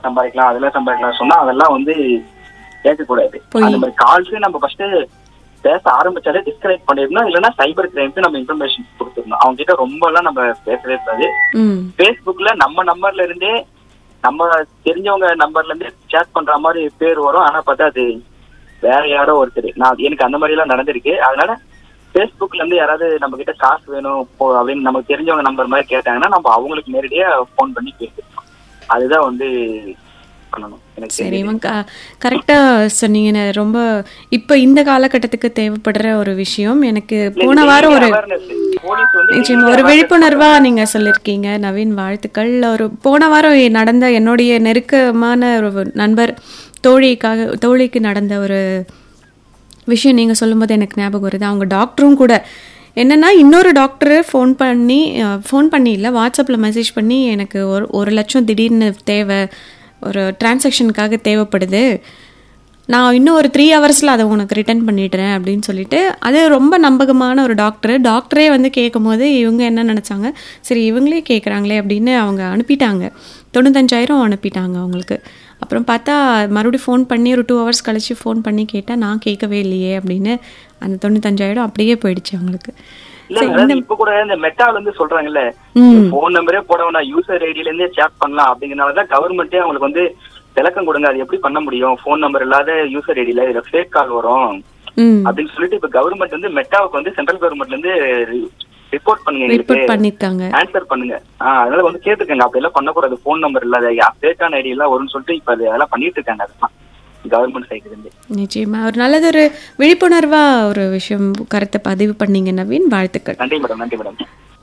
சம்பாதிக்கலாம் அதெல்லாம் சம்பாதிக்கலாம் சொன்னா அதெல்லாம் வந்து கேட்கக்கூடாது பொய். அந்த மாதிரி கால்ஸே நம்ம ஃபர்ஸ்ட் பேச ஆரம்பிச்சாலே டிஸ்கனெக்ட் பண்ணிடணும் இல்லைன்னா சைபர் கிரைம்க்கு நம்ம இன்ஃபர்மேஷன் கொடுத்துடணும் அவங்க கிட்ட ரொம்ப எல்லாம் நம்ம பேசவே கூடாது ம் ஃபேஸ்புக்ல நம்ம நம்பர்ல இருந்தே நம்ம தெரிஞ்சவங்க நம்பர்ல இருந்தே சேட் பண்ற மாதிரி பேர் வரும் ஆனா பார்த்தா அது வேற யாரோ ஒருத்தர் நான் எனக்கு அந்த மாதிரி எல்லாம் நடந்திருக்கு அதனால ஃபேஸ்புக்ல இருந்து யாராவது நம்ம கிட்ட காசு வேணும் போ அப்படின்னு நமக்கு தெரிஞ்சவங்க நம்பர் மாதிரி கேட்டாங்கன்னா நம்ம அவங்களுக்கு நேரடியா ஃபோன் பண்ணி பேசிருக்கோம் அதுதான் வந்து பண்ணணும் எனக்கு சரி தெரிஞ்சது. இவன் கரெக்டா சொன்னீங்கன்னு ரொம்ப இப்ப இந்த காலகட்டத்துக்கு தேவைப்படுற ஒரு விஷயம் எனக்கு போன வாரம் ஒரு Awareness. Police வந்து நிச்சயமா ஒரு விழிப்புணர்வா நீங்க சொல்லிருக்கீங்க நவீன் வாழ்த்துக்கள் ஒரு போன வாரம் நடந்த என்னுடைய நெருக்கமான ஒரு நண்பர் தோழிக்காக தோழிக்கு நடந்த ஒரு விஷயம் நீங்க சொல்லும்போது எனக்கு ஞாபகம் வருது அவங்க டாக்டரும் கூட என்னன்னா இன்னொரு டாக்டர் ஃபோன் பண்ணி ஃபோன் பண்ணி இல்லை வாட்ஸ்அப்பில் மெசேஜ் பண்ணி எனக்கு ஒரு ஒரு லட்சம் திடீர்னு தேவை ஒரு டிரான்சாக்ஷனுக்காக தேவைப்படுது நான் இன்னும் ஒரு த்ரீ ஹவர்ஸில் அதை உனக்கு ரிட்டர்ன் பண்ணிடுறேன் அப்படின்னு சொல்லிட்டு அது ரொம்ப நம்பகமான ஒரு டாக்டர் டாக்டரே வந்து கேட்கும் போது இவங்க என்ன நினச்சாங்க சரி இவங்களே கேட்குறாங்களே அப்படின்னு அவங்க அனுப்பிட்டாங்க தொண்ணூத்தஞ்சாயிரம் அனுப்பிட்டாங்க அவங்களுக்கு அப்புறம் பார்த்தா மறுபடியும் ஃபோன் பண்ணி ஒரு டூ ஹவர்ஸ் கழிச்சு ஃபோன் பண்ணி கேட்டால் நான் கேட்கவே இல்லையே அப்படின்னு அந்த தொண்ணூத்தஞ்சாயிரம் அப்படியே போயிடுச்சு அவங்களுக்கு இல்ல அதாவது இப்ப கூட இந்த மெட்டால இருந்து சொல்றாங்கல்ல ம் போன் நம்பரே போட வேணாம் யூசர் ஐடில இருந்தே சேட் பண்ணலாம் அப்படிங்கறதுனாலதான் கவர்மெண்டே அவங்களுக்கு வந்து விளக்கம் கொடுங்க அது எப்படி பண்ண முடியும் போன் நம்பர் இல்லாத யூசர் ஐடில இதுல ஃபேக் கால் வரும் ம் அப்படின்னு சொல்லிட்டு இப்ப கவர்மெண்ட் வந்து மெட்டாவுக்கு வந்து சென்ட்ரல் கவர்மெண்ட்ல இருந்து ரிப்போர்ட் பண்ணுங்க ரிப்போர்ட் எங்களுக்கு பண்ணியிருக்காங்க ஆன்சர் பண்ணுங்க ஆஹ் அதனால வந்து கேட்டுக்கங்க அப்படி எல்லாம் பண்ணக்கூடாது போன் நம்பர் இல்லாத ஃபேக்கான ஐடி எல்லாம் வரும்னு சொல்லிட்டு இப்ப அது அதெல்லாம் பண்ணிட்டு இருக்காங்க அதெல்லாம் கவர்மெண்ட் சைடுல இருந்து நிச்சயமா ஒரு நல்லது ஒரு விழிப்புணர்வா ஒரு விஷயம் கருத்தை பதிவு பண்ணீங்க நவீன் வாழ்த்துக்கள் நன்றி மேடம் நன்றி மேடம்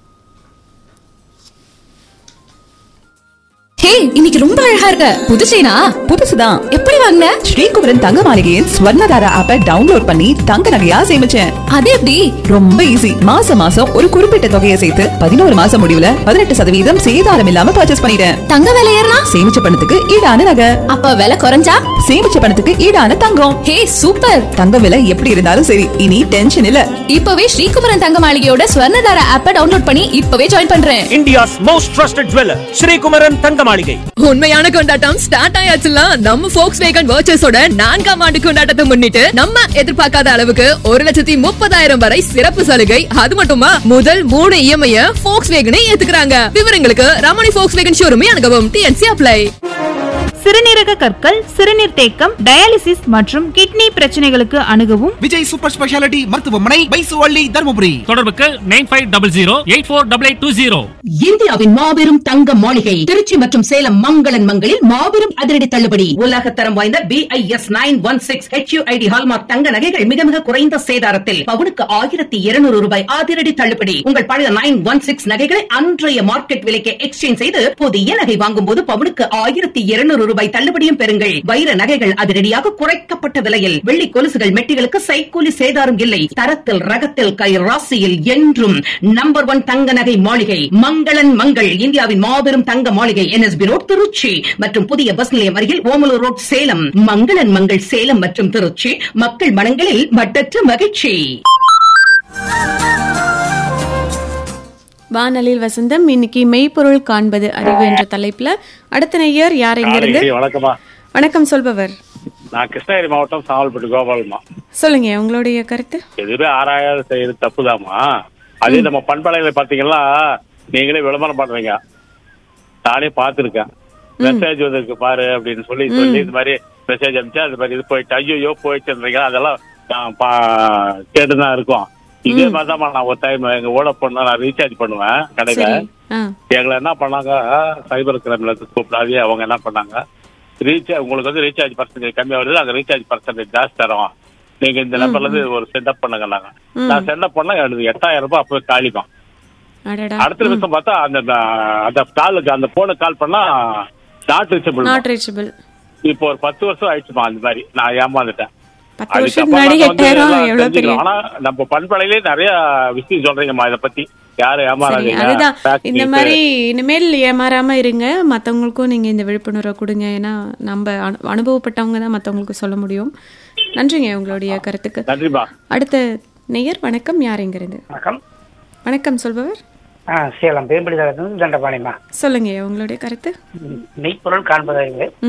ஹே இன்னைக்கு ரொம்ப அழகா இருக்க புது செயினா புதுசுதான் எப்படி வாங்கின ஸ்ரீகுமரன் தங்க மாளிகையின் ஸ்வர்ணதாரா ஆப்பை டவுன்லோட் பண்ணி தங்க நகையா சேமிச்சேன் அது எப்படி ரொம்ப ஈஸி மாசம் மாசம் ஒரு குறிப்பிட்ட தொகையை சேர்த்து பதினோரு மாசம் முடிவுல பதினெட்டு சதவீதம் சேதாரம் இல்லாம பர்ச்சேஸ் பண்ணிட்டேன் தங்க விலை ஏறினா சேமிச்ச பணத்துக்கு ஈடான நகை அப்ப விலை குறைஞ்சா சேமிச்ச பணத்துக்கு ஈடான தங்கம் ஹே சூப்பர் தங்க விலை எப்படி இருந்தாலும் சரி இனி டென்ஷன் இல்ல இப்பவே ஸ்ரீகுமரன் தங்க மாளிகையோட ஸ்வர்ணதார ஆப்ப டவுன்லோட் பண்ணி இப்பவே ஜாயின் பண்றேன் India's most trusted jeweler, Srikumaran Tanga Maligai. உண்மையான கொண்டாட்டம் ஸ்டார்ட் ஆயாச்சுல நம்ம ஃபோக்ஸ் வேகன் வர்ச்சஸோட நான்காம் ஆண்டு கொண்டாட்டத்தை முன்னிட்டு நம்ம எதிர்பார்க்காத அளவுக்கு ஒரு லட்சத்தி முப்பதாயிரம் வரை சிறப்பு சலுகை அது மட்டுமா முதல் மூணு இஎம்ஐ ஃபோக்ஸ் வேகனே ஏத்துக்கிறாங்க விவரங்களுக்கு ரமணி ஃபோக்ஸ் வேகன் ஷோரூமே அணுகவும் டிஎன்சி அப்ளை சிறுநீரக கற்கள் சிறுநீர் தேக்கம் டயாலிசிஸ் மற்றும் கிட்னி பிரச்சனைகளுக்கு அணுகவும் விஜய் சூப்பர் ஸ்பெஷாலிட்டி மருத்துவமனை பைசுவள்ளி தருமபுரி தொடர்புக்கு nine five double zero eight four double eight two zero இந்தியாவின் மாபெரும் தங்க மாளிகை திருச்சி மற்றும் சேலம் மங்களன் மங்களில் மாபெரும் அதிரடி தள்ளுபடி உலக தரம் வாய்ந்த B I S nine one six HUID hallmark தங்க நகைகள் மிக மிக குறைந்த சேதாரத்தில் பவுனுக்கு ஆயிரத்தி இருநூறு ரூபாய் அதிரடி தள்ளுபடி உங்கள் பழைய நைன் ஒன் சிக்ஸ் நகைகளை அன்றைய மார்க்கெட் விலைக்கு எக்ஸ்சேஞ்ச் செய்து புதிய நகை வாங்கும் போது பவுனுக்கு ஆயிரத்தி இருநூறு ரூபாய் தள்ளுபடியும் பெறுங்கள் வைர நகைகள் அதிரடியாக குறைக்கப்பட்ட விலையில் வெள்ளி கொலுசுகள் மெட்டிகளுக்கு சைக்கூலி சேதாரம் இல்லை தரத்தில் ரகத்தில் கை ராசியில் என்றும் நம்பர் ஒன் தங்க நகை மாளிகை மங்களன் மங்கள் இந்தியாவின் மாபெரும் தங்க மாளிகை என்எஸ்பி ரோட் திருச்சி மற்றும் புதிய பஸ் நிலையம் அருகில் ஓமலூர் ரோட் சேலம் மங்களன் மங்கள் சேலம் மற்றும் திருச்சி மக்கள் மனங்களில் மட்டற்ற மகிழ்ச்சி வானலில் வசந்தம் இன்னைக்கு மெய்ப்பொருள் காண்பது அறிவு என்ற தலைப்புல அடுத்த நேயர் யார் எங்கிருந்து காலைக்கு வணக்கம்மா வணக்கம் சொல்பவர் நான் கிருஷ்ணகிரி மாவட்டம் சாவல்பட்டு கோபாலம்மா சொல்லுங்க உங்களுடைய கருத்து எதுவுமே ஆராயாத செய்யறது தப்புதாம்மா அதே நம்ம பண்பலையில பாத்தீங்கன்னா நீங்களே விளம்பரம் பண்றீங்க நானே பார்த்திருக்கேன் மெசேஜ் வந்திருக்கு பாரு அப்படின்னு சொல்லி சொல்லி இது மாதிரி மெசேஜ் அனுப்பிச்சா அது மாதிரி இது போயிட்டு ஐயோ போயிடுச்சுன்றீங்க அதெல்லாம் நான் பா- கேட்டுதான் இருக்கோம் இதே மாதிரிதாம்மா நான் ஒரு டைம் எங்க ஓட பொண்ணு நான் ரீசார்ஜ் பண்ணுவேன் கடையில சரி ஆ எங்களை என்ன பண்ணாங்க சைபர் கிரைம்ல இருந்து கூப்பிடாதே அவங்க என்ன பண்ணாங்க ரீசார்ஜ் உங்களுக்கு வந்து ரீசார்ஜ் பர்சன்டேஜ் கம்மியா வருது நாங்க ரீசார்ஜ் பர்சன்டேஜ் ஜாஸ்தி தரோம் நீங்க இந்த நம்பர்ல இருந்து ஒரு சென்டப் பண்ணுங்க நாங்க நான் சென்டப் பண்ண எனக்கு எட்டாயிரம் ரூபாய் அப்பவே காலிக்கும் அடடா அடுத்த நிமிஷம் பார்த்தா அந்த அந்த காலுக்கு அந்த போன கால் பண்ணா நாட் ரீச்சபிள் நாட் ரீச்சபிள் இப்போ ஒரு பத்து வருஷம் ஆயிடுச்சுமா அந்த மாதிரி நான் ஏமாந்துட்டேன் பத்து வருஷம் அதுக்கப்புறம் முன்னாடி நாங்க வந்து எட்டாயிரம் எல்லாம் எவ்வளவு பெரிய தெரிஞ்சுக்கிறோம். ஆனா நம்ம பண்பலையிலே நிறைய விஷயம் சொல்றீங்கம்மா இத பத்தி யாரும் சரி ஏமாறாதீங்க அதுதான் Fact இந்த news. மாதிரி இனிமேல் ஏமாறாம இருங்க மத்தவங்களுக்கும் நீங்க இந்த விழிப்புணர்வை கொடுங்க ஏன்னா நம்ம அனு- அனுபவப்பட்டவங்க தான் மத்தவங்களுக்கு சொல்ல முடியும் நன்றிங்க உங்களுடைய கருத்துக்கு நன்றிப்பா அடுத்த நேயர் வணக்கம் யார் எங்கிருந்து வணக்கம் வணக்கம் சொல்பவர் ஆ சேலம் பேம்படி தளத்திலிருந்து தண்டபாணிமா சொல்லுங்க உங்களுடைய கருத்து மெய்ப்பொருள் காண்பதாக